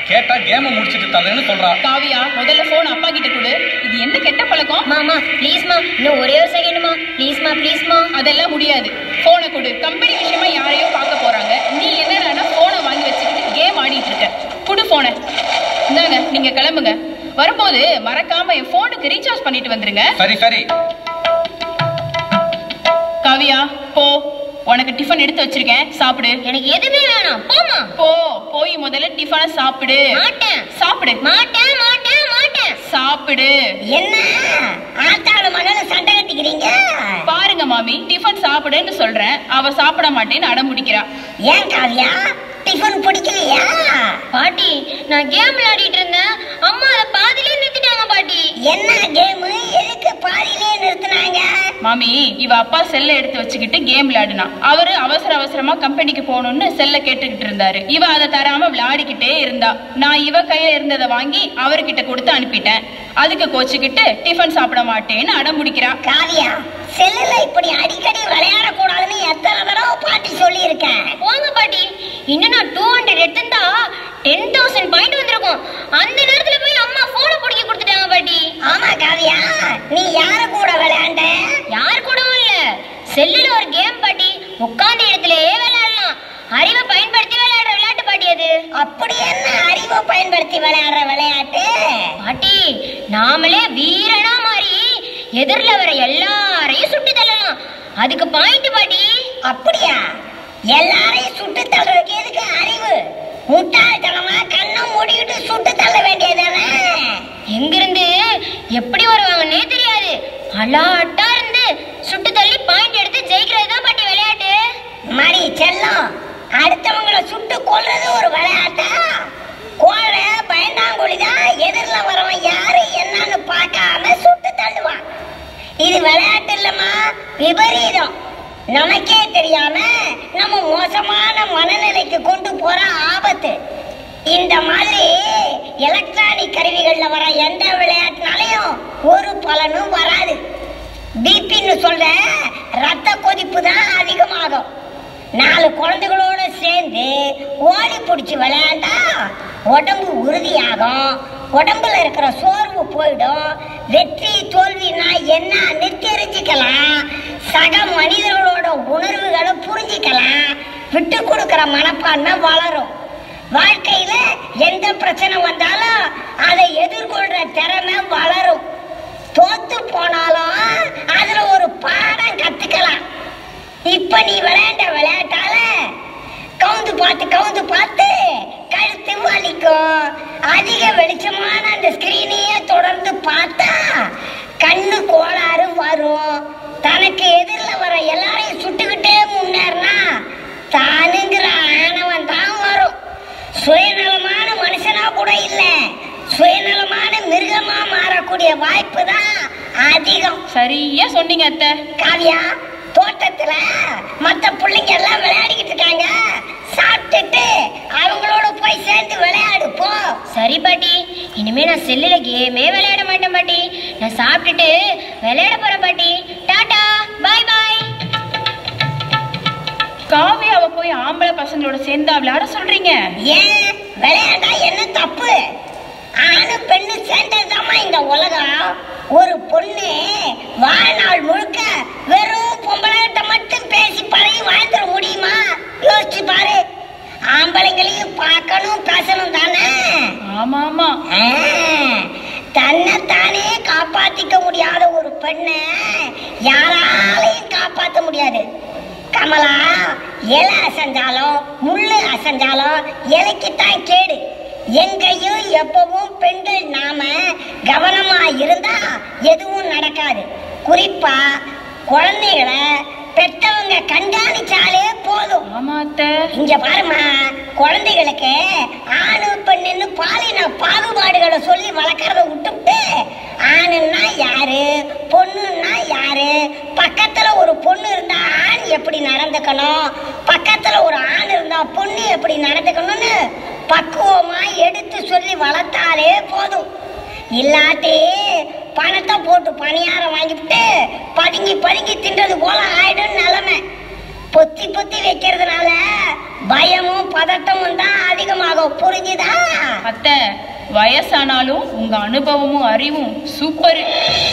கேட்டா கேமை முடிச்சிட்டு தரேன்னு சொல்றா காவியா முதல்ல போன் அப்பா கிட்ட கொடு இது என்ன கெட்ட பழக்கம் மாமா ப்ளீஸ்மா இன்னும் ஒரே ஒரு செகண்ட்மா ப்ளீஸ்மா ப்ளீஸ்மா அதெல்லாம் முடியாது போனை கொடு கம்பெனி விஷயமா யாரையோ பார்க்க போறாங்க நீ என்னடா போனை வாங்கி வச்சுக்கிட்டு கேம் ஆடிட்டு இருக்க குடு போனை இந்தாங்க நீங்க கிளம்புங்க வரும்போது மறக்காம என் போனுக்கு ரீசார்ஜ் பண்ணிட்டு வந்துருங்க சரி சரி காவியா போ உனக்கு டிஃபன் எடுத்து வச்சிருக்கேன் சாப்பிடு எனக்கு எதுவுமே வேணாம் போமா போ போய் முதல்ல டிஃபனை சாப்பிடு மாட்டேன் சாப்பிடு மாட்டேன் மாட்டேன் மாட்டேன் சாப்பிடு என்ன ஆத்தாள மகள சண்டை கட்டிக்கிறீங்க பாருங்க மாமி டிஃபன் சாப்பிடுன்னு சொல்றேன் அவ சாப்பிட மாட்டேன்னு அடம் பிடிக்கிறா ஏன் காவியா டிஃபன் பிடிக்கலையா பாட்டி நான் கேம் விளையாடிட்டு இருந்தேன் அம்மா அதை பாதியிலே நிறுத்திட்டாங்க பாட்டி என்ன கேம் எதுக்கு பாதியிலே நிறுத்தினாங்க மாமி இவ அப்பா செல்ல எடுத்து வச்சுக்கிட்டு கேம் விளையாடுனா அவரு அவசர அவசரமா கம்பெனிக்கு போகணும்னு செல்ல கேட்டுக்கிட்டு இருந்தாரு இவ அதை தராம விளையாடிக்கிட்டே இருந்தா நான் இவ கையில இருந்ததை வாங்கி அவர்கிட்ட கொடுத்து அனுப்பிட்டேன் அதுக்கு கோச்சுக்கிட்டு டிஃபன் சாப்பிட மாட்டேன்னு அடம் பிடிக்கிறா காவியா செல்லுல இப்படி அடிக்கடி விளையாடக்கூடாதுன்னு எத்தனை தடவை பாட்டி சொல்லி இருக்கேன் போங்க பாட்டி இன்னும் நான் டூ ஹண்ட்ரட் எடுத்திருந்தா டென் தௌசண்ட் பாயிண்ட் வந்திருக்கும் அந்த நேரத்துல போய் அம்மா போனை பிடிக்க கொடுத்துட்டாங்க பாட்டி ஆமா காவியா நீ யார கூட விளையாண்ட யார் கூடவும் இல்ல செல்லுல ஒரு கேம் பாட்டி உட்கார்ந்த இடத்துலயே விளையாடலாம் அறிவை பயன்படுத்தி விளையாடுற விளையாட்டு பாட்டி அது அப்படி என்ன அறிவை பயன்படுத்தி விளையாடுற விளையாட்டு பாட்டி நாமளே வீரனா மாறி எதிரில வர எல்லாரையும் சுட்டு தள்ளலாம் அதுக்கு பாயிண்ட் பாட்டி அப்படியா எல்லாரையும் சுட்டு தள்ளுறதுக்கு எதுக்கு அறிவு முட்டாள்தனமா கண்ணை மூடிக்கிட்டு சுட்டு தள்ள வேண்டியதானே எங்கிருந்து எப்படி வருவாங்கன்னே தெரியாது அலாட்டா இருந்து சுட்டு தள்ளி பாயிண்ட் எடுத்து ஜெயிக்கிறது தான் பாட்டி விளையாட்டு மணி செல்லம் அடுத்தவங்களை சுட்டு கொல்றது ஒரு விளையாட்டா கோழை பயந்தாங்குழி தான் எதிரில் வரவன் யாரு என்னன்னு பார்க்காம சுட்டு தள்ளுவான் இது விளையாட்டு இல்லம்மா விபரீதம் நமக்கே தெரியாம நம்ம மோசமான மனநிலைக்கு கொண்டு போற ஆபத்து இந்த மாதிரி எலக்ட்ரானிக் கருவிகள்ல வர எந்த விளையாட்டுனாலையும் ஒரு பலனும் வராது பிபின்னு சொல்ற ரத்த கொதிப்பு தான் அதிகமாகும் நாலு குழந்தைகளோட சேர்ந்து ஓடி பிடிச்சி விளையாண்டா உடம்பு உறுதியாகும் உடம்புல இருக்கிற சோர்வு போயிடும் வெற்றி தோல்வினா என்னன்னு தெரிஞ்சுக்கலாம் சக மனிதர்களோட உணர்வுகளை புரிஞ்சுக்கலாம் விட்டு கொடுக்கிற மனப்பான்மை வளரும் வாழ்க்கையில எந்த பிரச்சனை வந்தாலும் அதை எதிர்கொள்ற திறமை வளரும் தோத்து போனாலும் அதுல ஒரு பாடம் கத்துக்கலாம் இப்ப நீ விளையாண்ட விளையாட்டால கவுந்து பார்த்து கவுந்து பார்த்து கழுத்து வலிக்கும் அதிக வெளிச்சமான அந்த ஸ்கிரீனையே தொடர்ந்து பார்த்தா கண்ணு கோளாறு வரும் தனக்கு எதிரில் வர எல்லாரையும் சுட்டுக்கிட்டே முன்னேறினா தானுங்கிற ஆணவம் தான் வரும் சுயநலமான மனுஷனா கூட இல்ல சுயநலமான மிருகமா மாறக்கூடிய வாய்ப்பு தான் அதிகம் சரியா சொன்னீங்க அத்தை காவியா தோட்டத்துல மத்த பிள்ளைங்க எல்லாம் விளையாடிக்கிட்டு இருக்காங்க சாப்பிட்டுட்டு அவங்களோட போய் சேர்ந்து விளையாடு போ சரி பாட்டி இனிமே நான் செல்லுல கேமே விளையாட மாட்டேன் பாட்டி நான் சாப்பிட்டுட்டு விளையாட போறேன் பாட்டி டாடா பாய் பாய் காவியாவை போய் ஆம்பளை பசங்களோட சேர்ந்தா விளையாட சொல்றீங்க ஏன் விளையாண்டா என்ன தப்பு ஆணு பெண்ணு சேர்ந்ததுதாம்மா இந்த உலகம் ஒரு பொண்ணு வாழ்நாள் முழுக்க வெறும் பொம்பளைகிட்ட மட்டும் பேசி பழகி வாழ்ந்துட முடியுமா யோசிச்சு பாரு ஆம்பளைங்களையும் பார்க்கணும் பேசணும் தானே ஆமா ஆமா ஆ, தன்னைத்தானே காப்பாத்திக்க முடியாத ஒரு பெண்ணை யாராலையும் காப்பாத்த முடியாது கமலா இலை அசைஞ்சாலும் முள்ளு அசைஞ்சாலும் இலைக்குத்தான் கேடு எங்கேயும் எப்பவும் பெண்கள் நாம கவனமா இருந்தா எதுவும் நடக்காது குறிப்பா குழந்தைகளை பெற்றவங்க கண்காணிச்சாலே போதும் ஆமா அத்தை இங்க பாருமா குழந்தைகளுக்கு ஆணு பெண்ணுன்னு பாலின பாகுபாடுகளை சொல்லி வளர்க்கறத விட்டுவிட்டு ஆணுன்னா யாரு பொண்ணுன்னா யாரு பக்கத்துல ஒரு பொண்ணு இருந்தா ஆண் எப்படி நடந்துக்கணும் பக்கத்துல ஒரு ஆண் இருந்தா பொண்ணு எப்படி நடந்துக்கணும்னு பக்குவமா எடுத்து சொல்லி வளர்த்தாலே போதும் இல்லாட்டி பணத்தை போட்டு பணியாரம் வாங்கிவிட்டு பதுங்கி பதுங்கி தின்றது போல ஆயிடும் நிலைமை பொத்தி பொத்தி வைக்கிறதுனால பயமும் பதட்டமும் தான் அதிகமாகும் புரிஞ்சுதா அத்தை வயசானாலும் உங்க அனுபவமும் அறிவும் சூப்பர்